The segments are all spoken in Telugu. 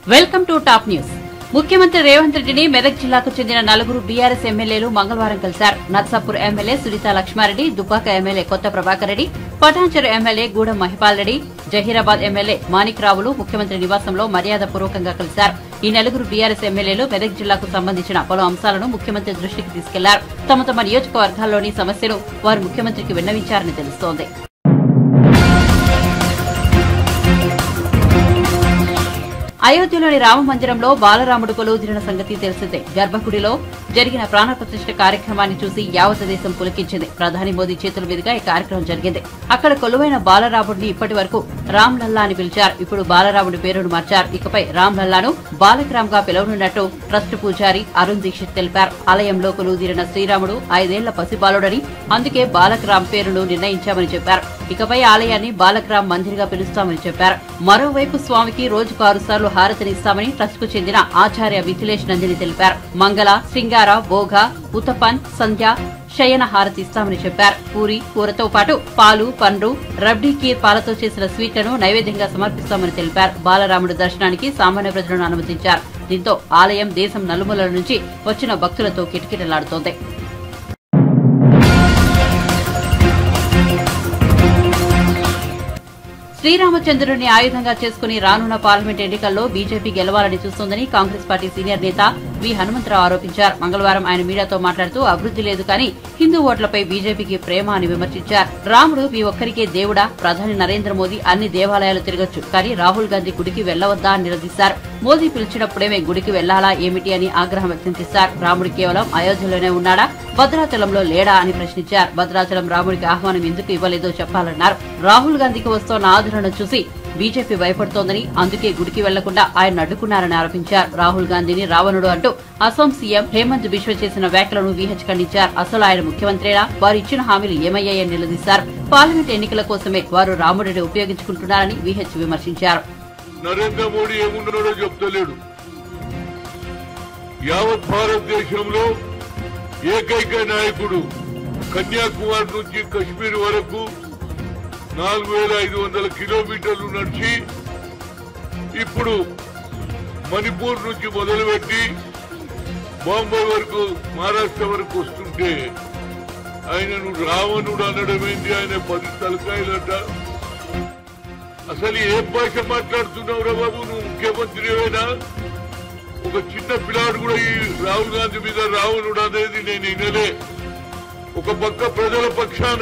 వెల్కమ్ టు టాప్ న్యూస్ ముఖ్యమంత్రి రేవంత్ రెడ్డిని మెదక్ జిల్లాకు చెందిన నలుగురు బీఆర్ఎస్ ఎమ్మెల్యేలు మంగళవారం కలిశారు Narsapur MLA Sunitha Lakshma Reddy Dubbaka MLA Kotha Prabhakar Reddy Patancheru MLA Gudem Mahipal Reddy Zaheerabad MLA Manik రావులు ముఖ్యమంత్రి నివాసంలో మర్యాదపూర్వకంగా కలిశారు ఈ నలుగురు బీఆర్ఎస్ ఎమ్మెల్యేలు మెదక్ జిల్లాకు సంబంధించిన పలు అంశాలను ముఖ్యమంత్రి దృష్టికి తీసుకెళ్లారు తమ తమ నియోజకవర్గాల్లోని సమస్యలు వారు ముఖ్యమంత్రికి విన్నవించారని తెలుస్తోంది అయోధ్యలోని రామ మందిరంలో బాలరాముడు కొలువుదిరిన సంగతి తెలిసిందే గర్భగుడిలో జరిగిన ప్రాణప్రతిష్ఠ కార్యక్రమాన్ని చూసి యావత్ దేశం పులకించింది ప్రధాని మోదీ చేతుల మీదుగా ఈ కార్యక్రమం జరిగింది అక్కడ కొలువైన బాలరాముడిని ఇప్పటి వరకు రామ్ లల్లా అని పిలిచారు ఇప్పుడు బాలరాముడి పేరును మార్చారు ఇకపై రామ్ లల్లాను బాలకరామ్ గా పిలవనున్నట్టు ట్రస్ట్ పూజారి అరుణ్ దీక్షిత్ తెలిపారు ఆలయంలో కొలువుదీరిన శ్రీరాముడు ఐదేళ్ల పసిబాలుడని అందుకే బాలకరామ్ పేరును నిర్ణయించామని చెప్పారు ఇకపై ఆలయాన్ని బాలకరామ్ మందిర్గా పిలుస్తామని చెప్పారు మరోవైపు స్వామికి రోజుకు ఆరు సార్లు హారతినిస్తామని ట్రస్ట్ కు చెందిన ఆచార్య మిథిలేష్ నందిని తెలిపారు మంగళ సింగార భోగ ఉతపన్ సంధ్య శయన హారతి ఇస్తామని చెప్పారు పూరి కూరతో పాటు పాలు పండ్లు రబ్డీ కీర్ పాలతో చేసిన స్వీట్లను నైవేద్యంగా సమర్పిస్తామని తెలిపారు బాలరాముడి దర్శనానికి సామాన్య ప్రజలను అనుమతించారు దీంతో ఆలయం దేశం నలుమూలల నుంచి వచ్చిన భక్తులతో కిటకిటలాడుతోంది శ్రీరామచంద్రుడిని ఆయుధంగా చేసుకుని రానున్న పార్లమెంట్ ఎన్నికల్లో బీజేపీ గెలవాలని చూస్తోందని కాంగ్రెస్ పార్టీ సీనియర్ నేత వి హనుమంతరావు ఆరోపించారు మంగళవారం ఆయన మీడియాతో మాట్లాడుతూ అభివృద్ది లేదు కానీ హిందూ ఓట్లపై బీజేపీకి ప్రేమ అని విమర్శించారు రాముడు మీ ఒక్కరికే దేవుడా ప్రధాని నరేంద్ర మోదీ అన్ని దేవాలయాలు తిరగొచ్చు కానీ రాహుల్ గాంధీ గుడికి వెళ్లవద్దా అని నిలదీశారు మోదీ పిలిచినప్పుడే మేము గుడికి వెళ్లాలా ఏమిటి అని ఆగ్రహం వ్యక్తం చేశారు రాముడు కేవలం అయోధ్యలోనే ఉన్నాడా భద్రాచలంలో లేడా అని ప్రశ్నించారు భద్రాచలం రాముడికి ఆహ్వానం ఎందుకు ఇవ్వలేదో చెప్పాలన్నారు రాహుల్ గాంధీకి వస్తోన్న ఆదరణ చూసి బీజేపీ భయపడుతోందని అందుకే గుడికి వెళ్లకుండా ఆయన అడ్డుకున్నారని ఆరోపించారు రాహుల్ గాంధీని రావణుడు అంటూ అసోం సీఎం హేమంత్ బిశ్వ చేసిన వ్యాఖ్యలను వీహెచ్ ఖండించారు అసలు ఆయన ముఖ్యమంత్రినా వారు ఇచ్చిన హామీలు ఏమయ్యాయని నిలదీశారు పార్లమెంట్ ఎన్నికల కోసమే వారు రాముడిని ఉపయోగించుకుంటున్నారని వీహెచ్ విమర్శించారు నరేంద్ర మోడీ ఏమున్నాడో చెప్తలేడు యావత్ భారతదేశంలో ఏకైక నాయకుడు కన్యాకుమారి నుంచి కశ్మీర్ వరకు నాలుగు వేల ఐదు వందల కిలోమీటర్లు నడిచి ఇప్పుడు మణిపూర్ నుంచి మొదలుపెట్టి బాంబే వరకు మహారాష్ట్ర వరకు వస్తుంటే ఆయనను రావణుడు అనడం ఏంటి ఆయన పది తలకాయలంట అసలు ఏ భాష మాట్లాడుతున్నావురా బాబు నువ్వు ముఖ్యమంత్రివేనా ఒక చిన్న పిల్లాడు కూడా ఈ రాహుల్ గాంధీ మీద రావణుడు అనేది నేను వినలే ఒక పక్క ప్రజల పక్షాన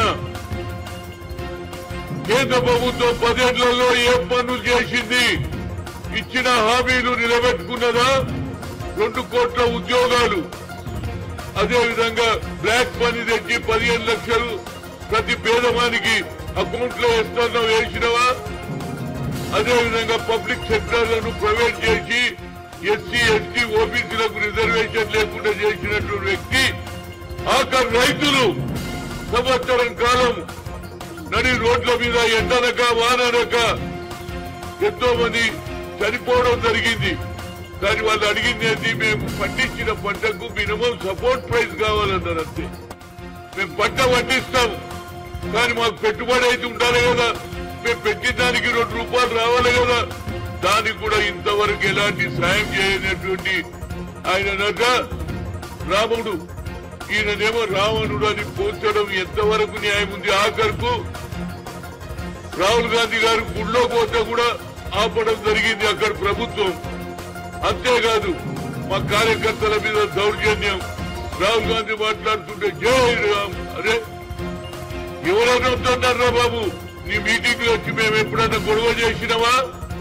కేంద్ర ప్రభుత్వం పదేళ్లలో ఏ పనులు చేసింది ఇచ్చిన హామీలు నిలబెట్టుకున్నదా రెండు కోట్ల ఉద్యోగాలు అదే విధంగా బ్లాక్ మనీ తెచ్చి పదిహేను లక్షలు ప్రతి పేదవానికి అకౌంట్ లో వేస్తున్నా వేసినవా అదే విధంగా పబ్లిక్ సెక్టర్లను ప్రైవేట్ చేసి ఎస్సీ ఎస్టీ ఓబీసీలకు రిజర్వేషన్ లేకుండా చేసినటువంటి వ్యక్తి ఆఖరి రైతులు సంవత్సరం కాలం నడి రోడ్ల మీద ఎండనక వాననక ఎంతో మంది చనిపోవడం జరిగింది కానీ వాళ్ళు అడిగింది ఏంటి మేము పండించిన పంటకు మినిమం సపోర్ట్ ప్రైస్ కావాలన్నారు అంతే మేము పంట పండిస్తాం కానీ మాకు పెట్టుబడి అయితే ఉండాలి కదా మేము పెట్టిన దానికి రెండు రూపాయలు రావాలి కదా దానికి కూడా ఇంతవరకు ఎలాంటి సాయం చేయనటువంటి ఆయన నట రాముడు ఈయననేమో రావణుడు అని పోల్చడం ఎంతవరకు న్యాయం ఉంది ఆఖరుకు రాహుల్ గాంధీ గారు గుళ్ళో పోతే కూడా ఆపడం జరిగింది అక్కడ ప్రభుత్వం అంతేకాదు మా కార్యకర్తల మీద దౌర్జన్యం రాహుల్ గాంధీ మాట్లాడుతుంటే జై రామ్ అరే ఎవరైనా వస్తున్నారా బాబు నీ మీటింగ్ లో వచ్చి మేము ఎప్పుడన్నా గొడవ చేసినావా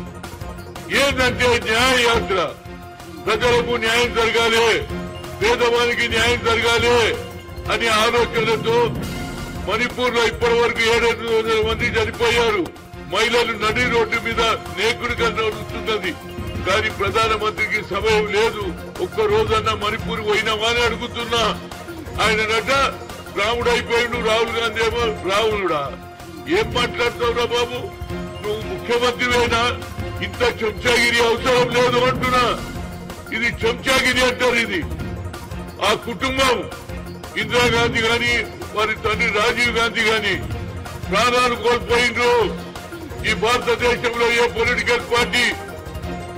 ఏంటంటే న్యాయ యాత్ర ప్రజలకు న్యాయం జరగాలి పేదవానికి న్యాయం జరగాలి అనే ఆలోచనలతో మణిపూర్ లో ఇప్పటి వరకు ఏడెనిమిది వందల మంది చనిపోయారు మహిళలు నడి రోడ్డు మీద నేకుడుగా నడుస్తున్నది కానీ ప్రధానమంత్రికి సమయం లేదు ఒక్క రోజన్నా మణిపూర్ పోయినామా అని అడుగుతున్నా ఆయన నట రాముడు అయిపోయిండు రాహుల్ గాంధీ ఏమో రావణుడా ఏం మాట్లాడుతావురా బాబు నువ్వు ముఖ్యమంత్రివేనా ఇంత చెంచాగిరి అవసరం లేదు అంటున్నా ఇది చెంచాగిరి అంటారు ఇది ఆ కుటుంబం ఇందిరాగాంధీ గాని వారి తండ్రి రాజీవ్ గాంధీ గాని ప్రాణాలు కోల్పోయిండ్రు ఈ భారతదేశంలో ఏ పొలిటికల్ పార్టీ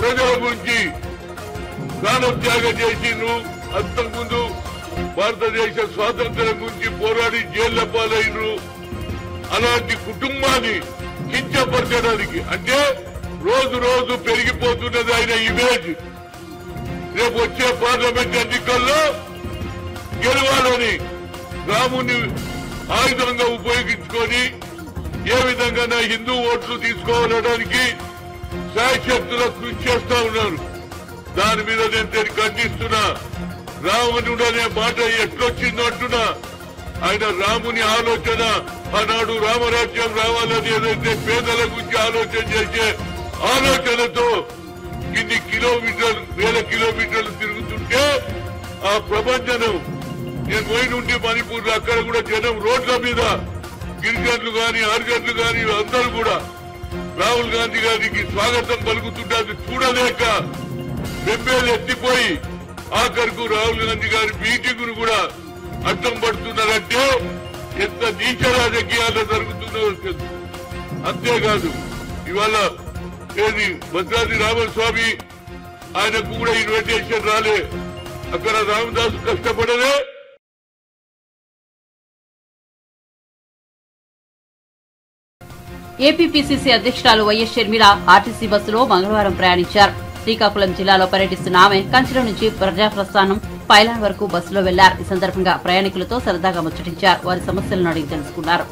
ప్రజల గురించి ప్రాణత్యాగం చేసిండ్రు అంతకుముందు భారతదేశ స్వాతంత్ర్యం గురించి పోరాడి జైళ్ల పాలైనరు అలాంటి కుటుంబాన్ని కించపరచడానికి అంటే రోజు రోజు పెరిగిపోతున్నది ఆయన ఇమేజ్ రేపు వచ్చే పార్లమెంట్ ఎన్నికల్లో గెలవాలని రాముని ఆయుధంగా ఉపయోగించుకొని ఏ విధంగా హిందూ ఓట్లు తీసుకోవడానికి శాయశక్తుల కృషి చేస్తా ఉన్నారు దాని మీద నేను దీన్ని ఖండిస్తున్నా రావణుడు అనే మాట ఎట్లొచ్చిందో అంటున్నా ఆయన రాముని ఆలోచన ఆనాడు రామరాజ్యం రావాలని ఏదైతే పేదల గురించి ఆలోచన చేసే ఆలోచనతో ఇన్ని కిలోమీటర్లు వేల కిలోమీటర్లు తిరుగుతుంటే ఆ ప్రపంచం నేను పోయి నుండి మణిపూర్ అక్కడ కూడా జనం రోడ్ల మీద గిరిజనులు గాని హరిజనులు గాని అందరూ కూడా రాహుల్ గాంధీ గారికి స్వాగతం పలుకుతుంటే అది చూడలేక బెంబేలు ఎత్తిపోయి ఆఖరుకు రాహుల్ గాంధీ గారి మీటింగ్ ను కూడా అడ్డం పడుతున్నారంటే ఎంత నీచ రాజకీయాలు జరుగుతుందో తెలుసు. అంతేకాదు ఇవాళ ఏది భద్రాద్రి రామస్వామి ఆయనకు కూడా ఇన్విటేషన్ రాలే అక్కడ రామదాసు కష్టపడలే ఏపీపీసీసీ అధ్యక్షురాలు వైఎస్ షర్మిల ఆర్టీసీ బస్సులో మంగళవారం ప్రయాణించారు శ్రీకాకుళం జిల్లాలో పర్యటిస్తున్న ఆమె కంచిలో నుంచి ప్రజాప్రస్థానం పైలాన్ వరకు బస్సులో వెళ్లారు ఈ సందర్భంగా ప్రయాణికులతో సరదాగా ముచ్చటించారు వారి సమస్యలను అడిగి తెలుసుకున్నారు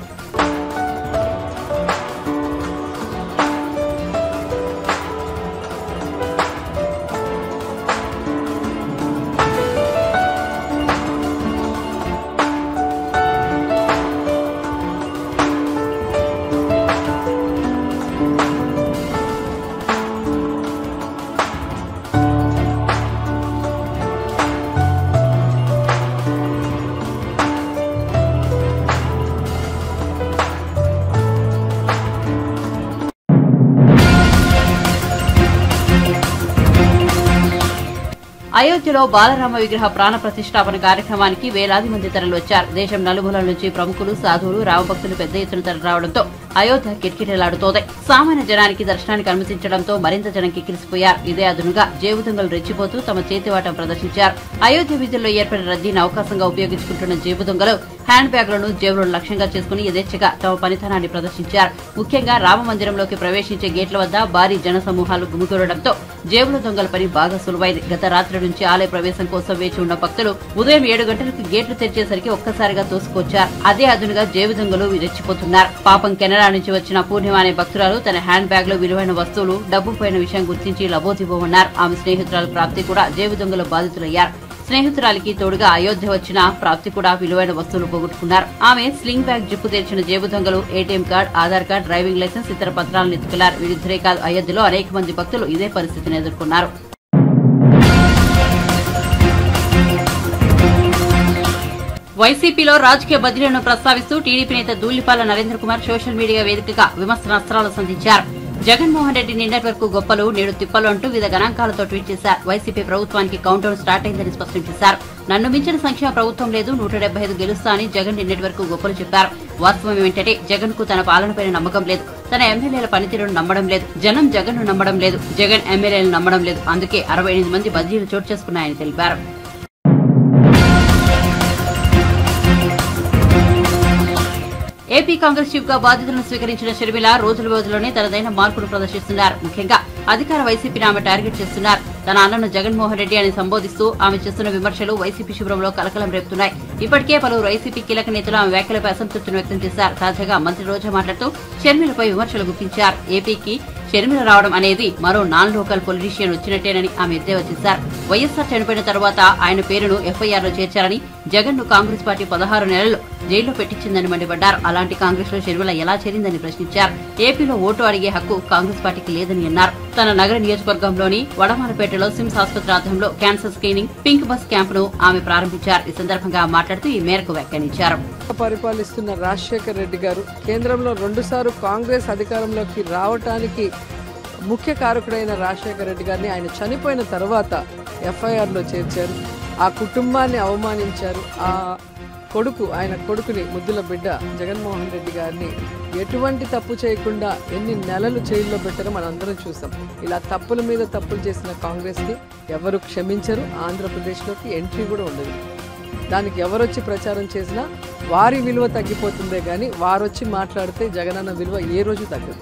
అయోధ్యలో బాలరామ విగ్రహ ప్రాణ ప్రతిష్టాపన కార్యక్రమానికి వేలాది మంది తరలివచ్చారు దేశం నలుమూలల నుంచి ప్రముఖులు సాధువులు రామభక్తులు పెద్ద ఎత్తున తరలిరావడంతో అయోధ్య కిటకిటలాడుతోంది సామాన్య జనానికి దర్శనానికి అనుమతించడంతో మరింత జనం కిక్కిరిసిపోయారు ఇదే అదునుగా జేబుదొంగలు రెచ్చిపోతూ తమ చేతివాటం ప్రదర్శించారు అయోధ్య వీధుల్లో ఏర్పడిన రద్దీని అవకాశంగా ఉపయోగించుకుంటున్న జేబుదొంగలు హ్యాండ్ బ్యాగ్లను జేబులను లక్ష్యంగా చేసుకుని యథేచ్ఛగా తమ పనితనాన్ని ప్రదర్శించారు ముఖ్యంగా రామ మందిరంలోకి ప్రవేశించే గేట్ల వద్ద భారీ జన సమూహాలు గుమికూడడంతో జేబుల దొంగల పని బాగా సులువైంది గత రాత్రి నుంచి ఆలయ ప్రవేశం కోసం వేచి ఉన్న భక్తులు ఉదయం ఏడు గంటలకు గేట్లు తెరిచేసరికి ఒక్కసారిగా తోసుకొచ్చారు అదే అదునుగా జేబు దొంగలు రెచ్చిపోతున్నారు పాపం కెనడా నుంచి వచ్చిన పూర్ణిమ అనే భక్తురాలు తన హ్యాండ్ బ్యాగ్ లో విలువైన వస్తువులు డబ్బు పోయిన విషయం గుర్తించి లబోదిబోమన్నారు ఆమె స్నేహితురాలు ప్రాప్తి కూడా జేబు దొంగలు బాధితులయ్యారు స్నేహితురాలికి తోడుగా అయోధ్య వచ్చిన ప్రాప్తి కూడా విలువైన వస్తువులు పోగొట్టుకున్నారు ఆమె స్లింగ్ బ్యాగ్ జిప్పు తెరిచిన జేబు దొంగలు ATM card Aadhaar card driving licence ఇతర పత్రాలను ఎత్తుకెళ్లారు వీరిద్దరే కాదు అయోధ్యలో అనేక మంది భక్తులు ఇదే పరిస్థితిని ఎదుర్కొన్నారు వైసీపీలో రాజకీయ బదిలీలను ప్రస్తావిస్తూ టీడీపీ నేత దూలిపాల నరేంద్ర కుమార్ సోషల్ మీడియా వేదికగా విమర్శనాస్త్రాలు సంధించారు జగన్మోహన్ రెడ్డి నిన్నటి వరకు గొప్పలు నేడు తిప్పలు అంటూ వివిధ గణాంకాలతో ట్వీట్ చేశారు వైసీపీ ప్రభుత్వానికి కౌంటౌన్ స్టార్ట్ అయిందని స్పష్టం చేశారు నన్ను మించిన సంక్షేమ ప్రభుత్వం లేదు నూట డెబ్బై ఐదు గెలుస్తా అని జగన్ నిన్నటి వరకు గొప్పలు చెప్పారు వాస్తవం ఏమిటంటే జగన్ కు తన పాలనపైన నమ్మకం లేదు తన ఎమ్మెల్యేల పనితీరును నమ్మడం లేదు జనం జగన్ ను నమ్మడం లేదు జగన్ ఎమ్మెల్యేలను నమ్మడం లేదు అందుకే అరవై ఎనిమిది మంది బదిలీలు చోటు చేసుకున్నాయని తెలిపారు ఏపీ కాంగ్రెస్ చీఫ్ గా బాధ్యతలను స్వీకరించిన షర్మిల రోజుల రోజుల్లోనే తనదైన మార్పును ప్రదర్శిస్తున్నారు ముఖ్యంగా అధికార వైసీపీని ఆమె టార్గెట్ చేస్తున్నారు తన అన్నను జగన్మోహన్ రెడ్డి అని సంబోధిస్తూ ఆమె చేస్తున్న విమర్శలు వైసీపీ శిబిరంలో కలకలం రేపుతున్నాయి ఇప్పటికే పలువురు వైసీపీ కీలక నేతలు ఆమె వ్యాఖ్యలపై అసంతృప్తిని వ్యక్తం చేశారు తాజాగా మంత్రి రోజా మాట్లాడుతూ షర్మిలపై విమర్శలు గుప్పించారు ఏపీకి షర్మిల రావడం అనేది మరో నాన్ లోకల్ పొలిటీషియన్ వచ్చినట్టేనని ఆమె ఎద్దేవా చేశారు వైఎస్సార్ చనిపోయిన తర్వాత ఆయన పేరును ఎఫ్ఐఆర్ లో చేర్చారని జగన్ ను కాంగ్రెస్ పార్టీ పదహారు నెలలు జైల్లో పెట్టించిందని మండిపడ్డారు అలాంటి కాంగ్రెస్ లో షర్మిల ఎలా చేరిందని ప్రశ్నించారు ఏపీలో ఓటు అడిగే హక్కు కాంగ్రెస్ పార్టీకి లేదని అన్నారు తన నగర నియోజకవర్గంలోని వడమాలపేటలో సిమ్స్ ఆసుపత్రి ఆధ్వర్యంలో క్యాన్సర్ స్క్రీనింగ్ పింక్ బస్ క్యాంపును ఆమె ప్రారంభించారు ఈ సందర్భంగా మాట్లాడుతూ ఈ మేరకు వ్యాఖ్యానించారు పరిపాలిస్తున్న రాజశేఖర్ రెడ్డి గారు కేంద్రంలో రెండుసార్లు కాంగ్రెస్ అధికారంలోకి రావటానికి ముఖ్య కారకుడైన రాజశేఖర్ రెడ్డి గారిని ఆయన చనిపోయిన తర్వాత ఎఫ్ఐఆర్లో చేర్చారు ఆ కుటుంబాన్ని అవమానించారు ఆ కొడుకు ఆయన కొడుకుని ముద్దుల బిడ్డ జగన్మోహన్ రెడ్డి గారిని ఎటువంటి తప్పు చేయకుండా ఎన్ని నెలలు జైల్లో పెట్టారో మనందరం చూసాం ఇలా తప్పుల మీద తప్పులు చేసిన కాంగ్రెస్ని ఎవరు క్షమించరు ఆంధ్రప్రదేశ్లోకి ఎంట్రీ కూడా ఉండదు దానికి ఎవరొచ్చి ప్రచారం చేసినా వారి విలువ తగ్గిపోతుందే కానీ వారొచ్చి మాట్లాడితే జగనన్న విలువ ఏ రోజు తగ్గదు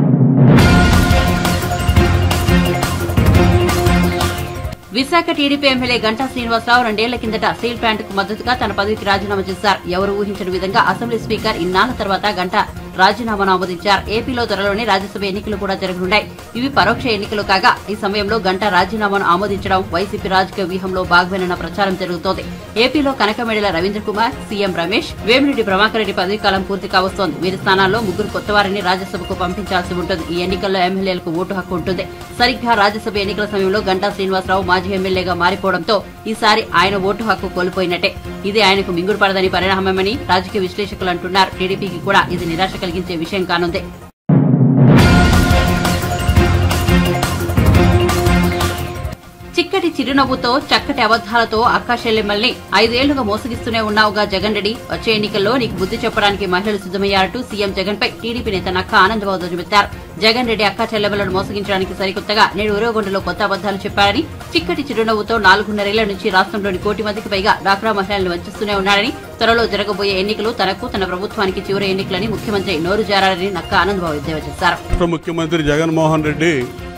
విశాఖ టీడీపీ ఎమ్మెల్యే గంటా శ్రీనివాసరావు రెండేళ్ల కిందట స్టీల్ ప్లాంట్కు మద్దతుగా తన పదవికి రాజీనామా చేశారు ఎవరు ఊహించని విధంగా అసెంబ్లీ స్పీకర్ ఇన్నాళ్ల తర్వాత గంటా రాజీనామాను ఆమోదించారు ఏపీలో త్వరలోనే రాజ్యసభ ఎన్నికలు కూడా జరగనున్నాయి ఇవి పరోక్ష ఎన్నికలు కాగా ఈ సమయంలో గంటా రాజీనామాను ఆమోదించడం వైసీపీ రాజకీయ వ్యూహంలో భాగమేనన్న ప్రచారం జరుగుతోంది ఏపీలో కనకమెడల రవీంద్ర కుమార్ సీఎం రమేష్ వేమిరెడ్డి ప్రభాకర్ రెడ్డి పదవీకాలం పూర్తి కావస్తోంది వీరి స్థానాల్లో ముగ్గురు కొత్త వారిని రాజ్యసభకు పంపించాల్సి ఉంటుంది ఈ ఎన్నికల్లో ఎమ్మెల్యేలకు ఓటు హక్కు ఉంటుంది సరిగ్గా రాజ్యసభ ఎన్నికల సమయంలో గంటా శ్రీనివాసరావు మాజీ ఎమ్మెల్యేగా మారిపోవడంతో ఈసారి ఆయన ఓటు హక్కు కోల్పోయినట్టే ఇది ఆయనకు మింగుడు పడదని పరిణామమని రాజకీయ విశ్లేషకులు అంటున్నారు టీడీపీకి కూడా ఇది నిరాశ కలిగించే విషయం కానుంది చిక్కటి చిరునవ్వుతో చక్కటి అబద్దాలతో అక్క చెల్లెమ్మల్ని ఐదేళ్లుగా మోసగిస్తూనే ఉన్నావుగా జగన్ రెడ్డి వచ్చే ఎన్నికల్లో నీకు బుద్ధి చెప్పడానికి మహిళలు సిద్దమయ్యారంటూ సీఎం జగన్ పై టీడీపీ నేత నక్క ఆనందబాబు ధ్వజమెత్తారు జగన్ రెడ్డి అక్క చెల్లెమ్మలను మోసగించడానికి సరికొత్తగా నేడు ఉరవగొండలో కొత్త అబద్దాలు చెప్పారని చిక్కటి చిరునవ్వుతో నాలుగున్నరేళ్ల నుంచి రాష్ట్రంలోని కోటి మందికి పైగా డాక్రా మహిళలను వంచిస్తూనే ఉన్నాడని త్వరలో జరగబోయే ఎన్నికలు తనకు తన ప్రభుత్వానికి చివరి ఎన్నికలని ముఖ్యమంత్రి నోరు జారారని నక్క ఆనందబాబు ఎద్దేవా చేశారు రాష్ట్ర ముఖ్యమంత్రి జగన్మోహన్ రెడ్డి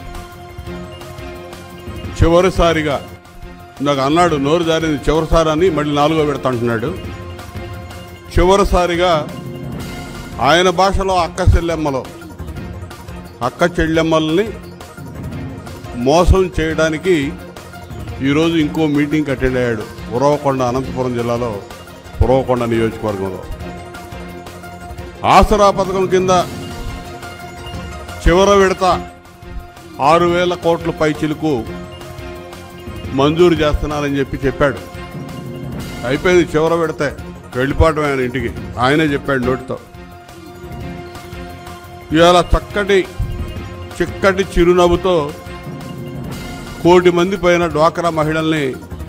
చివరిసారిగా నాకు అన్నాడు నోరు జారింది చివరిసారి అని మళ్ళీ నాలుగో విడత అంటున్నాడు చివరిసారిగా ఆయన భాషలో అక్క చెల్లెమ్మలో అక్క చెల్లెమ్మల్ని మోసం చేయడానికి ఈరోజు ఇంకో మీటింగ్ అటెండ్ అయ్యాడు ఉరవకొండ అనంతపురం జిల్లాలో ఉరవకొండ నియోజకవర్గంలో ఆసరా పథకం కింద చివర విడత ఆరు వేల కోట్ల పైచిలకు మంజూరు చేస్తున్నానని చెప్పి చెప్పాడు అయిపోయింది చివర విడతే వెళ్ళిపోవటం ఆయన ఇంటికి ఆయనే చెప్పాడు నోటితో ఇవాళ చక్కటి చిక్కటి చిరునవ్వుతో కోటి మంది పైన డ్వాక్రా మహిళల్ని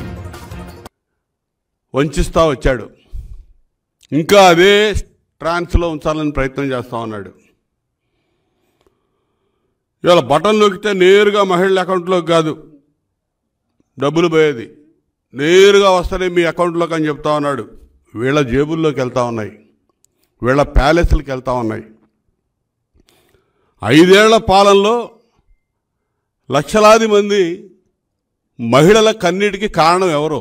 వంచిస్తా వచ్చాడు ఇంకా అదే ట్రాన్స్లో ఉంచాలని ప్రయత్నం చేస్తా ఉన్నాడు ఇవాళ బటన్ నొక్కితే నేరుగా మహిళల అకౌంట్లోకి కాదు డబ్బులు పోయేది నేరుగా వస్తాయి మీ అకౌంట్లోకి అని చెప్తా ఉన్నాడు వీళ్ళ జేబుల్లోకి వెళ్తా ఉన్నాయి వీళ్ళ ప్యాలెస్లకు వెళ్తా ఉన్నాయి ఐదేళ్ల పాలనలో లక్షలాది మంది మహిళల కన్నీటికి కారణం ఎవరు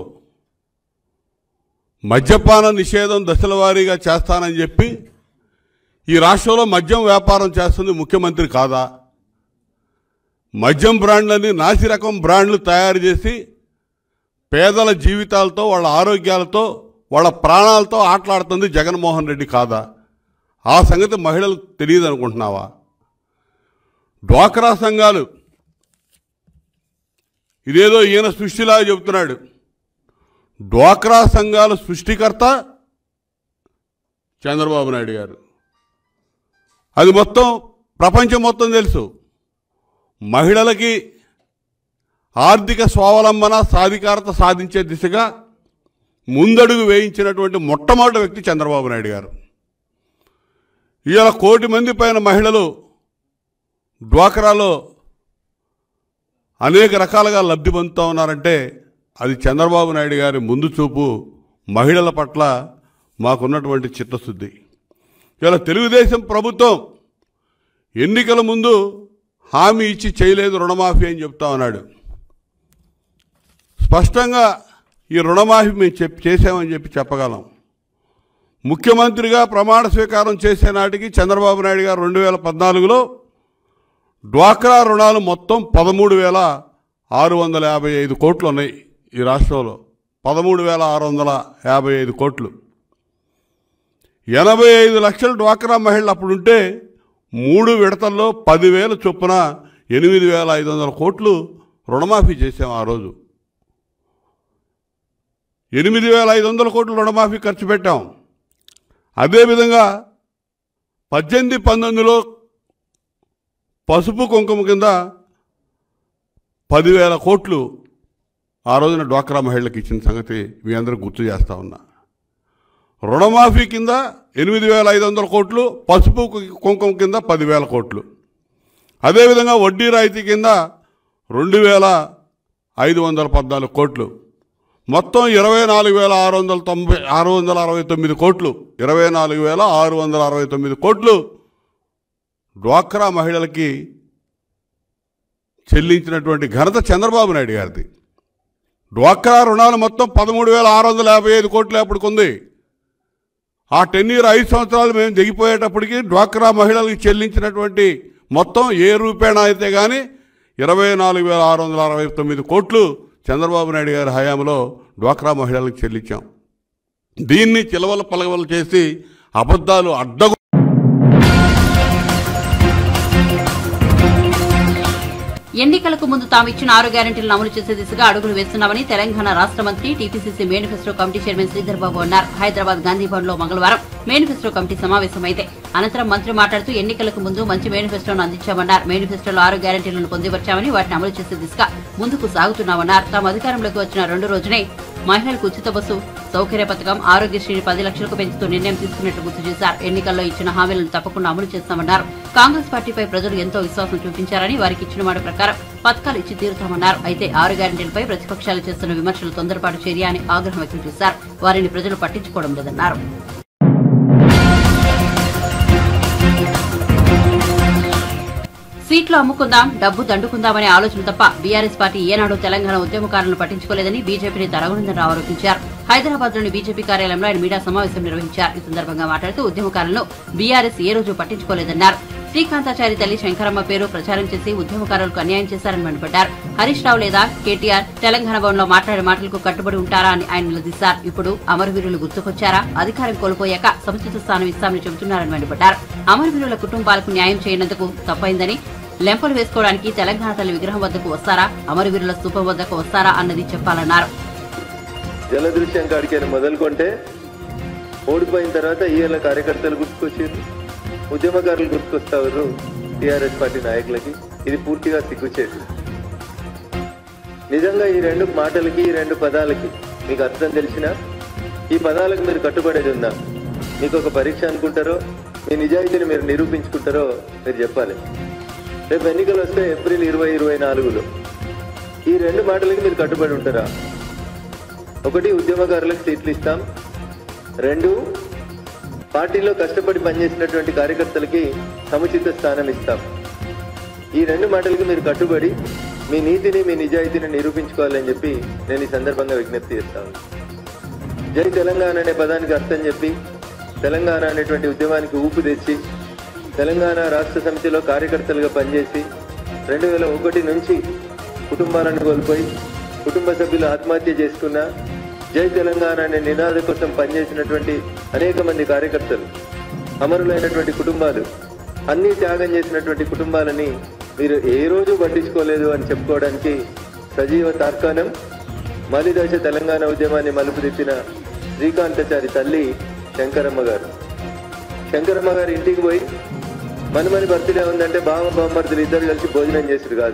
మద్యపాన నిషేధం దశల వారీగా చేస్తానని చెప్పి ఈ రాష్ట్రంలో మద్యం వ్యాపారం చేస్తుంది ముఖ్యమంత్రి కాదా మద్యం బ్రాండ్లని నాసి రకం బ్రాండ్లు తయారు చేసి పేదల జీవితాలతో వాళ్ళ ఆరోగ్యాలతో వాళ్ళ ప్రాణాలతో ఆటలాడుతుంది జగన్మోహన్ రెడ్డి కాదా ఆ సంగతి మహిళలకు తెలియదు అనుకుంటున్నావా డ్వాక్రా సంఘాలు ఇదేదో ఈయన సృష్టిలా చెబుతున్నాడు డ్వాక్రా సంఘాల సృష్టికర్త చంద్రబాబు నాయుడు గారు అది మొత్తం ప్రపంచం మొత్తం తెలుసు మహిళలకి ఆర్థిక స్వావలంబన సాధికారత సాధించే దిశగా ముందడుగు వేయించినటువంటి మొట్టమొదటి వ్యక్తి చంద్రబాబు నాయుడు గారు ఇవాళ కోటి మంది పైన మహిళలు డ్వాక్రాలో అనేక రకాలుగా లబ్ధి పొందుతూ ఉన్నారంటే అది చంద్రబాబు నాయుడు గారి ముందు చూపు మహిళల పట్ల మాకున్నటువంటి చిత్తశుద్ధి ఇలా తెలుగుదేశం ప్రభుత్వం ఎన్నికల ముందు హామీ ఇచ్చి చేయలేదు రుణమాఫీ అని చెప్తా ఉన్నాడు స్పష్టంగా ఈ రుణమాఫీ మేము చెప్పి చేసామని చెప్పి చెప్పగలం ముఖ్యమంత్రిగా ప్రమాణ స్వీకారం చేసే నాటికి చంద్రబాబు నాయుడు గారు రెండు వేల పద్నాలుగులో డ్వాక్రా రుణాలు మొత్తం పదమూడు వేల ఆరు వందల యాభై ఐదు కోట్లు ఉన్నాయి ఈ రాష్ట్రంలో పదమూడు వేల ఆరు వందల యాభై ఐదు కోట్లు ఎనభై ఐదు లక్షల డ్వాక్రా మహిళలు అప్పుడుంటే మూడు విడతల్లో పదివేల చొప్పున ఎనిమిది వేల ఐదు వందల కోట్లు రుణమాఫీ చేసాం ఆ రోజు ఎనిమిది వేల ఐదు వందల కోట్లు రుణమాఫీ ఖర్చు పెట్టాం అదేవిధంగా పద్దెనిమిది పంతొమ్మిదిలో పసుపు కుంకుమ కింద పదివేల కోట్లు ఆ రోజున డ్వాక్రా మహిళలకు ఇచ్చిన సంగతి మీ అందరూ గుర్తు చేస్తా ఉన్నా రుణమాఫీ కింద ఎనిమిది వేల ఐదు వందల కోట్లు పసుపు కుంకుమ కింద పదివేల కోట్లు అదేవిధంగా వడ్డీ రాయితీ కింద రెండు వేల ఐదు వందల పద్నాలుగు కోట్లు మొత్తం ఇరవై నాలుగు వేల ఆరు వందల తొంభై ఆరు వందల అరవై తొమ్మిది కోట్లు ఇరవై నాలుగు వేల ఆరు వందల అరవై తొమ్మిది కోట్లు డ్వాక్రా మహిళలకి చెల్లించినటువంటి ఘనత చంద్రబాబు నాయుడు గారిది డ్వాక్రా రుణాలు మొత్తం పదమూడు వేల ఆరు వందల యాభై ఐదు కోట్లు అప్పటికుంది ఆ టెన్ ఇయర్ ఐదు సంవత్సరాలు మేము దిగిపోయేటప్పటికి డ్వాక్రా మహిళలకు చెల్లించినటువంటి మొత్తం ఏ రూపేణా అయితే కానీ ఇరవై నాలుగు వేల ఆరు వందల అరవై తొమ్మిది కోట్లు చంద్రబాబు నాయుడు గారి హయాంలో డ్వాక్రా మహిళలకు చెల్లించాం దీన్ని చిలవల పలవలు చేసి అబద్ధాలు అడ్డగో ఎన్నికలకు ముందు తాము ఇచ్చిన ఆరు గ్యారెంటీలను అమలు చేసే దిశగా అడుగులు వేస్తున్నామని తెలంగాణ రాష్ట మంత్రి TPCC manifesto committee chairman Sridhar Babu అన్నారు హైదరాబాద్ గాంధీ భవన్ లో మంగళవారం మేనిఫెస్టో కమిటీ సమావేశమైతే అనంతరం మంత్రి మాట్లాడుతూ ఎన్నికలకు ముందు మంచి మేనిఫెస్టోను అందించామన్నారు మేనిఫెస్టోలో ఆరు గ్యారెంటీలను పొందుపరిచామని వాటిని అమలు చేసే దిశగా ముందుకు సాగుతున్నామన్నారు తాము అధికారంలోకి వచ్చిన రెండు రోజునే మహిళలకు ఉచిత బస్సు సౌకర్య పథకం ఆరోగ్యశ్రీని పది లక్షలకు పెంచుతూ నిర్ణయం తీసుకున్నట్లు గుర్తు చేశారు ఎన్నికల్లో ఇచ్చిన హామీలను తప్పకుండా అమలు చేస్తామన్నారు కాంగ్రెస్ పార్టీపై ప్రజలు ఎంతో విశ్వాసం చూపించారని వారికి ఇచ్చిన మాట ప్రకారం పథకాలు ఇచ్చి తీరుతామన్నారు అయితే ఆరు గ్యారెంటీలపై ప్రతిపక్షాలు చేస్తున్న విమర్శలు తొందరపాటు చర్య అని ఆగ్రహం వ్యక్తం చేశారు వారిని ప్రజలు పట్టించుకోవడం లేదన్నారు సీట్లు అమ్ముకుందాం డబ్బు దండుకుందామనే ఆలోచన తప్ప బీఆర్ఎస్ పార్టీ ఏనాడు తెలంగాణ ఉద్యమకారులను పట్టించుకోలేదని బీజేపీ నేత రఘునందన్ రావు ఆరోపించారు హైదరాబాద్ లోని బీజేపీ కార్యాలయంలో ఆయన మీడియా సమావేశం నిర్వహించారు ఈ సందర్భంగా మాట్లాడుతూ ఉద్యమకారులను బీఆర్ఎస్ ఏ రోజు పట్టించుకోలేదన్నారు శ్రీకాంతాచారి తల్లి శంకరమ్మ పేరు ప్రచారం చేసి ఉద్యమకారులకు అన్యాయం చేశారని మండిపడ్డారు హరీష్ రావు లేదా కేటీఆర్ తెలంగాణ భవన్లో మాట్లాడే మాటలకు కట్టుబడి ఉంటారా అని ఆయన నిలదీశారు ఇప్పుడు అమరవీరులు గుర్తుకొచ్చారా అధికారం కోల్పోయాక సముచిత స్థానం ఇస్తామని చెబుతున్నారని మండిపడ్డారు అమరవీరుల కుటుంబాలకు న్యాయం చేయనందుకు తప్పైందని లెంపలు వేసుకోవడానికి తెలంగాణ తల్లి విగ్రహం వద్దకు వస్తారా అమరవీరుల స్థూపం వద్దకు వస్తారా అన్నది చెప్పాలన్నారు జలదృశ్యం కాడికి అని మొదలుకొంటే ఓడిపోయిన తర్వాత ఈఎల కార్యకర్తలు గుర్తుకొచ్చారు ఉద్యమకారులు గుర్తుకొస్తారు టీఆర్ఎస్ పార్టీ నాయకులకి ఇది పూర్తిగా సిగ్గుచేటు నిజంగా ఈ రెండు మాటలకి ఈ రెండు పదాలకి మీకు అర్థం తెలిసినా ఈ పదాలకు మీరు కట్టుబడేది ఉందా మీకు ఒక పరీక్ష అనుకుంటారో మీ నిజాయితీని మీరు నిరూపించుకుంటారో మీరు చెప్పాలి రేపు ఎన్నికలు వస్తే ఏప్రిల్ ఇరవై ఇరవై నాలుగులో ఈ రెండు మాటలకి మీరు కట్టుబడి ఉంటారా ఒకటి ఉద్యమకారులకు సీట్లు ఇస్తాం రెండు పార్టీలో కష్టపడి పనిచేసినటువంటి కార్యకర్తలకి సముచిత స్థానం ఇస్తాం ఈ రెండు మాటలకి మీరు కట్టుబడి మీ నీతిని మీ నిజాయితీని నిరూపించుకోవాలని చెప్పి నేను ఈ సందర్భంగా విజ్ఞప్తి చేస్తాను జై తెలంగాణ అనే పదానికి అర్థం చెప్పి తెలంగాణ అనేటువంటి ఉద్యమానికి ఊపు తెచ్చి తెలంగాణ రాష్ట్ర సమితిలో కార్యకర్తలుగా పనిచేసి రెండు వేల ఒకటి నుంచి కుటుంబాలను కోల్పోయి కుటుంబ సభ్యులు ఆత్మహత్య చేసుకున్న జై తెలంగాణ అనే నినాద కోసం పనిచేసినటువంటి అనేక మంది కార్యకర్తలు అమరులైనటువంటి కుటుంబాలు అన్ని త్యాగం చేసినటువంటి కుటుంబాలని మీరు ఏ రోజు పట్టించుకోలేదు అని చెప్పుకోవడానికి సజీవ తార్కాణం మలిదశ తెలంగాణ ఉద్యమాన్ని మలుపు తిప్పిన శ్రీకాంతచారి తల్లి శంకరమ్మ గారు శంకరమ్మ గారి ఇంటికి పోయి మనమని బర్త్డే ఉందంటే బావ బామ్మర్తులు ఇద్దరు కలిసి భోజనం చేసారు కాదు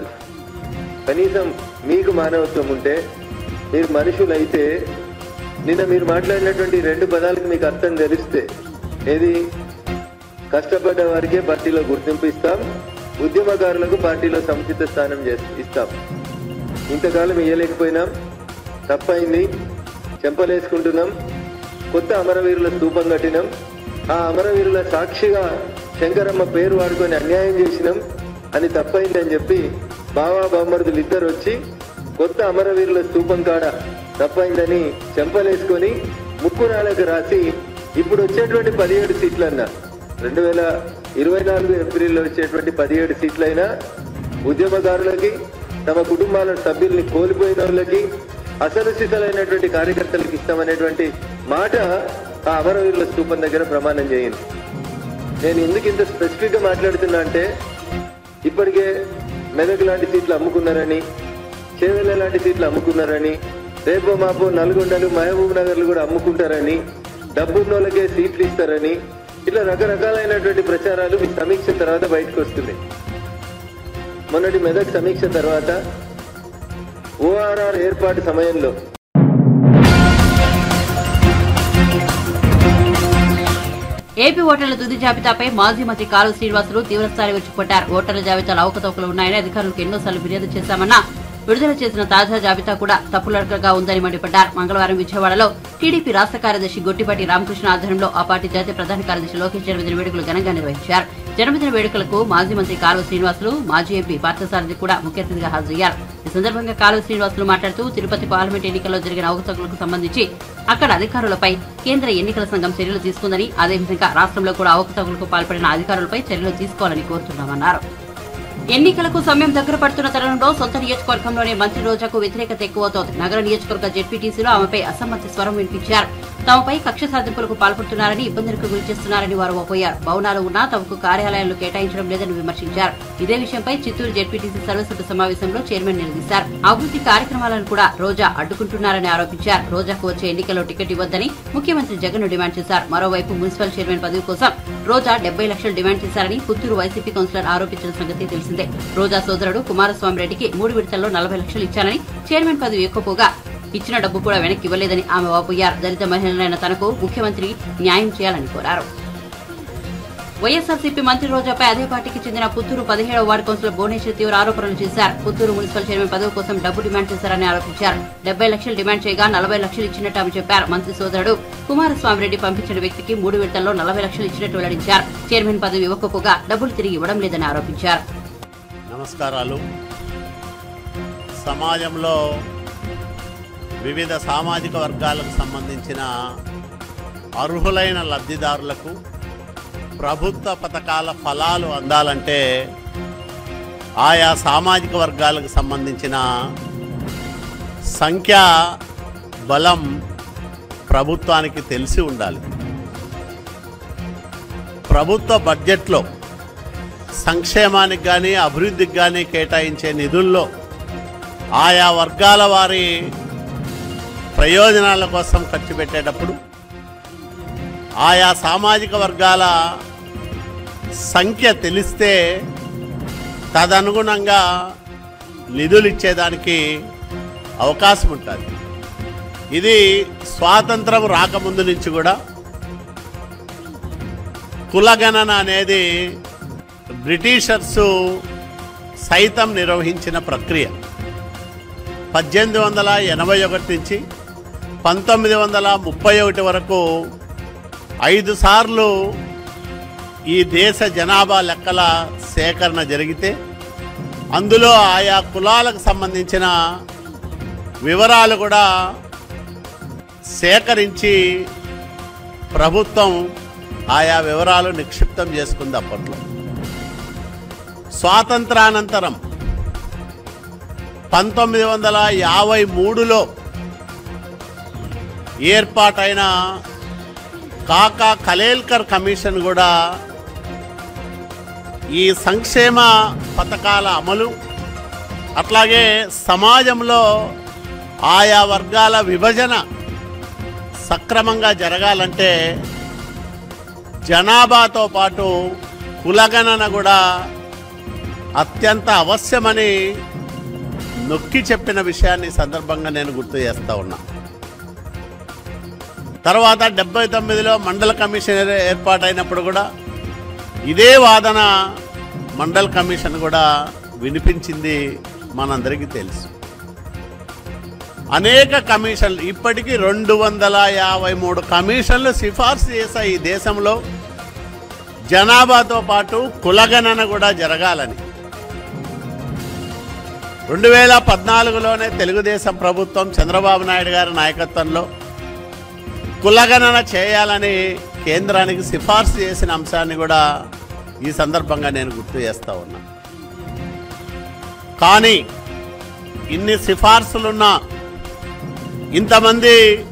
కనీసం మీకు మానవత్వం ఉంటే మీరు మనుషులైతే నిన్న మీరు మాట్లాడినటువంటి రెండు పదాలకు మీకు అర్థం తెలిస్తే ఏది కష్టపడ్డ వారికే పార్టీలో గుర్తింపు ఇస్తాం ఉద్యమకారులకు పార్టీలో సముచిత స్థానం చేస్- ఇస్తాం ఇంతకాలం ఇయ్యలేకపోయినాం తప్పైంది చెంపలేసుకుంటున్నాం కొత్త అమరవీరుల స్తూపం కట్టినాం ఆ అమరవీరుల సాక్షిగా శంకరమ్మ పేరు వాడుకొని అన్యాయం చేసినాం అని తప్పైంది అని చెప్పి బావా బామ్మర్దులు ఇద్దరు వచ్చి కొత్త అమరవీరుల స్తూపం కాడ తప్పైందని చెంపలేసుకొని ముక్కురాలకు రాసి ఇప్పుడు వచ్చేటువంటి పదిహేడు సీట్లన్నా రెండు వేల ఇరవై నాలుగు ఏప్రిల్లో వచ్చేటువంటి పదిహేడు సీట్లైనా ఉద్యమకారులకి తమ కుటుంబాల సభ్యుల్ని కోల్పోయిన వాళ్ళకి అసలు సిసలైనటువంటి కార్యకర్తలకు ఇస్తామనేటువంటి మాట ఆ అమరవీరుల స్తూపం దగ్గర ప్రమాణం చేయింది నేను ఎందుకు ఇంత స్పెసిఫిక్ గా మాట్లాడుతున్నా అంటే ఇప్పటికే మెదక్ లాంటి సీట్లు అమ్ముకున్నారని చేవెళ్ళ లాంటి సీట్లు అమ్ముకున్నారని రేపో మాపో నల్గొండలు మహబూబ్ నగర్లు కూడా అమ్ముకుంటారని డబ్బున్నోళ్ళకే సీట్లు ఇస్తారని ఇట్లా రకరకాలైనటువంటి ప్రచారాలు మీ సమీక్ష తర్వాత బయటకు వస్తున్నాయి మొన్నటి మెదక్ సమీక్ష తర్వాత ఓఆర్ఆర్ ఏర్పాటు సమయంలో ఏపీ ఓటర్ల తుది జాబితాపై మాజీ మంత్రి కాలు శ్రీనివాసులు తీవ్రస్థాయి విరుచుకుపడ్డారు ఓటర్ల జాబితాలో అవకతవకలు ఉన్నాయని అధికారులకు ఎన్నోసార్లు ఫిర్యాదు చేశామన్నా విడుదల చేసిన తాజా జాబితా కూడా తప్పులడకగా ఉందని మండిపడ్డారు మంగళవారం విజయవాడలో టీడీపీ రాష్ట్ర కార్యదర్శి గొట్టిపాటి రామకృష్ణ ఆధ్వర్యంలో ఆ పార్టీ జాతీయ ప్రధాన కార్యదర్శి లోకేష్ జన్మదిన వేడుకలు ఘనంగా నిర్వహించారు జన్మదిన వేడుకలకు మాజీ మంత్రి కాలువ శ్రీనివాసులు మాజీ ఎంపీ పార్థసారథి కూడా ముఖ్య అతిథిగా హాజరయ్యారు ఈ సందర్భంగా కాలువ శ్రీనివాసులు మాట్లాడుతూ తిరుపతి పార్లమెంట్ ఎన్నికల్లో జరిగిన అవకతవకలకు సంబంధించి అక్కడ అధికారులపై కేంద్ర ఎన్నికల సంఘం చర్యలు తీసుకుందని అదేవిధంగా రాష్ట్రంలో కూడా అవకతవకలకు పాల్పడిన అధికారులపై చర్యలు తీసుకోవాలని కోరుతున్నామన్నారు ఎన్నికలకు సమయం దగ్గర పడుతున్న తరుణంలో సొంత నియోజకవర్గంలోనే మంత్రి రోజాకు వ్యతిరేకత ఎక్కువవుతోంది నగర నియోజకవర్గ జెడ్పీటీసీలో ఆమెపై అసమ్మతి స్వరం వినిపించారు తమపై కక్ష సాధింపులకు పాల్పడుతున్నారని ఇబ్బందులకు గురి చేస్తున్నారని వారు వాపోయారు భవనాలు ఉన్నా తమకు కార్యాలయాలు కేటాయించడం లేదని విమర్శించారు ఇదే విషయంపై చిత్తూరు జెడ్పీటీసీ సర్వసభ్య సమావేశంలో చైర్మన్ నిలదీశారు అభివృద్ది కార్యక్రమాలను కూడా రోజా అడ్డుకుంటున్నారని ఆరోపించారు రోజాకు వచ్చే ఎన్నికల్లో టికెట్ ఇవ్వద్దని ముఖ్యమంత్రి జగన్ డిమాండ్ చేశారు మరోవైపు మున్సిపల్ చైర్మన్ పదవి కోసం రోజా డెబ్బై లక్షలు డిమాండ్ చేశారని పుత్తూరు వైసీపీ కౌన్సిలర్ ఆరోపించిన సంగతి తెలిసిందే రోజా సోదరుడు కుమారస్వామి రెడ్డికి మూడు విడతల్లో నలభై లక్షలు ఇచ్చానని చైర్మన్ పదవి ఎక్కువగా ఇచ్చిన డబ్బు కూడా వెనక్కి ఇవ్వలేదని ఆమె వాపోయారు దళిత మహిళలైన తనకు ముఖ్యమంత్రి న్యాయం చేయాలని కోరారు వైఎస్ఆర్సీపీ మంత్రి రోజాపై అదే పార్టీకి చెందిన పుత్తూరు పదిహేడవ వార్డు కౌన్సిలర్ భువనేశ్వర్ తీవ్ర ఆరోపణలు చేశారు పుత్తూరు మున్సిపల్ చైర్మన్ పదవి కోసం డబ్బు డిమాండ్ చేశారని ఆరోపించారు డెబ్బై లక్షలు డిమాండ్ చేయగా నలభై లక్షలు ఇచ్చినట్టు ఆమె చెప్పారు మంత్రి సోదరుడు కుమారస్వామి రెడ్డి పంపించిన వ్యక్తికి మూడు విడతల్లో నలభై లక్షలు ఇచ్చినట్టు వెల్లడించారు చైర్మన్ పదవి ఇవ్వకపోగా డబ్బులు తిరిగి ఇవ్వడం లేదని ఆరోపించారు నమస్కారాలు సమాజంలో వివిధ సామాజిక వర్గాలకు సంబంధించిన అర్హులైన లబ్ధిదారులకు ప్రభుత్వ పథకాల ఫలాలు అందాలంటే ఆయా సామాజిక వర్గాలకు సంబంధించిన సంఖ్యా బలం ప్రభుత్వానికి తెలిసి ఉండాలి ప్రభుత్వ బడ్జెట్లో సంక్షేమానికి కానీ అభివృద్ధికి కానీ కేటాయించే నిధుల్లో ఆయా వర్గాల వారి ప్రయోజనాల కోసం ఖర్చు పెట్టేటప్పుడు ఆయా సామాజిక వర్గాల సంఖ్య తెలిస్తే తదనుగుణంగా నిధులు ఇచ్చేదానికి అవకాశం ఉంటుంది ఇది స్వాతంత్రం రాకముందు నుంచి కూడా కులగణన అనేది బ్రిటిషర్సు సైతం నిర్వహించిన ప్రక్రియ పద్దెనిమిది వందల ఎనభై ఒకటి నుంచి పంతొమ్మిది వందల ముప్పై ఒకటి వరకు ఐదు సార్లు ఈ దేశ జనాభా లెక్కల సేకరణ జరిగితే అందులో ఆయా కులాలకు సంబంధించిన వివరాలు కూడా సేకరించి ప్రభుత్వం ఆయా వివరాలు నిక్షిప్తం చేసుకుంది అప్పట్లో స్వాతంత్రానంతరం పంతొమ్మిది వందల యాభై మూడులో ఏర్పాటైన కాకా కలేల్కర్ కమిషన్ కూడా ఈ సంక్షేమ పథకాల అమలు అట్లాగే సమాజంలో ఆయా వర్గాల విభజన సక్రమంగా జరగాలంటే జనాభాతో పాటు కులగణన కూడా అత్యంత అవశ్యమని నొక్కి చెప్పిన విషయాన్ని ఈ సందర్భంగా నేను గుర్తు చేస్తా ఉన్నా తర్వాత డెబ్బై తొమ్మిదిలో మండల కమిషన్ ఏ- ఏర్పాటైనప్పుడు కూడా ఇదే వాదన మండల్ కమిషన్ కూడా వినిపించింది మనందరికీ తెలుసు అనేక కమిషన్లు ఇప్పటికీ రెండు వందల యాభై మూడు కమిషన్లు సిఫార్సు చేశాయి ఈ దేశంలో జనాభాతో పాటు కులగణన కూడా జరగాలని రెండు వేల పద్నాలుగులోనే తెలుగుదేశం ప్రభుత్వం చంద్రబాబు నాయుడు గారి నాయకత్వంలో కులగణన చేయాలని కేంద్రానికి సిఫార్సు చేసిన అంశాన్ని కూడా ఈ సందర్భంగా నేను గుర్తు చేస్తా ఉన్నా కానీ ఇన్ని సిఫార్సులున్నా ఇంతమంది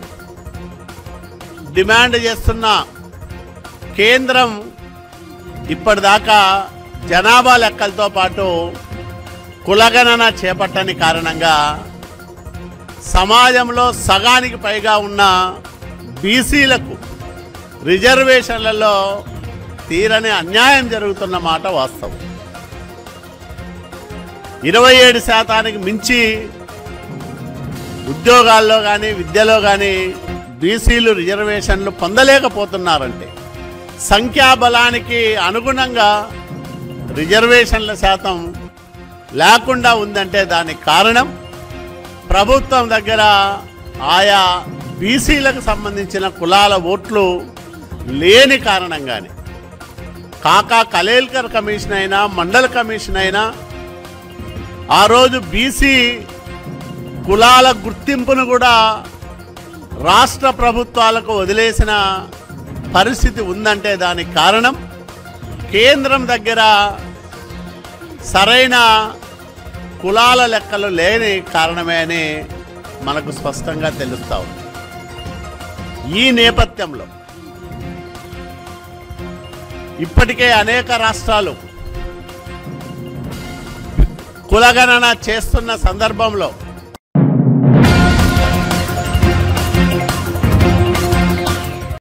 డిమాండ్ చేస్తున్న కేంద్రం ఇప్పటిదాకా జనాభా లెక్కలతో పాటు కులగణన చేపట్టని కారణంగా సమాజంలో సగానికి పైగా ఉన్న బీసీలకు రిజర్వేషన్లలో తీరని అన్యాయం జరుగుతున్న మాట వాస్తవం ఇరవై ఏడు శాతానికి మించి ఉద్యోగాల్లో కానీ విద్యలో కానీ బీసీలు రిజర్వేషన్లు పొందలేకపోతున్నారంటే సంఖ్యాబలానికి అనుగుణంగా రిజర్వేషన్ల శాతం లేకుండా ఉందంటే దానికి కారణం ప్రభుత్వం దగ్గర ఆయా బీసీలకు సంబంధించిన కులాల ఓట్లు లేని కారణంగానే కాకా కలేల్కర్ కమిషన్ అయినా మండల కమిషన్ అయినా ఆ రోజు బీసీ కులాల గుర్తింపును కూడా రాష్ట్ర ప్రభుత్వాలకు వదిలేసిన పరిస్థితి ఉందంటే దానికి కారణం కేంద్రం దగ్గర సరైన కులాల లెక్కలు లేని కారణమే అని మనకు స్పష్టంగా తెలుస్తా ఉంది ఈ నేపథ్యంలో ఇప్పటికే అనేక రాష్ట్రాలు కులగణన చేస్తున్న సందర్భంలో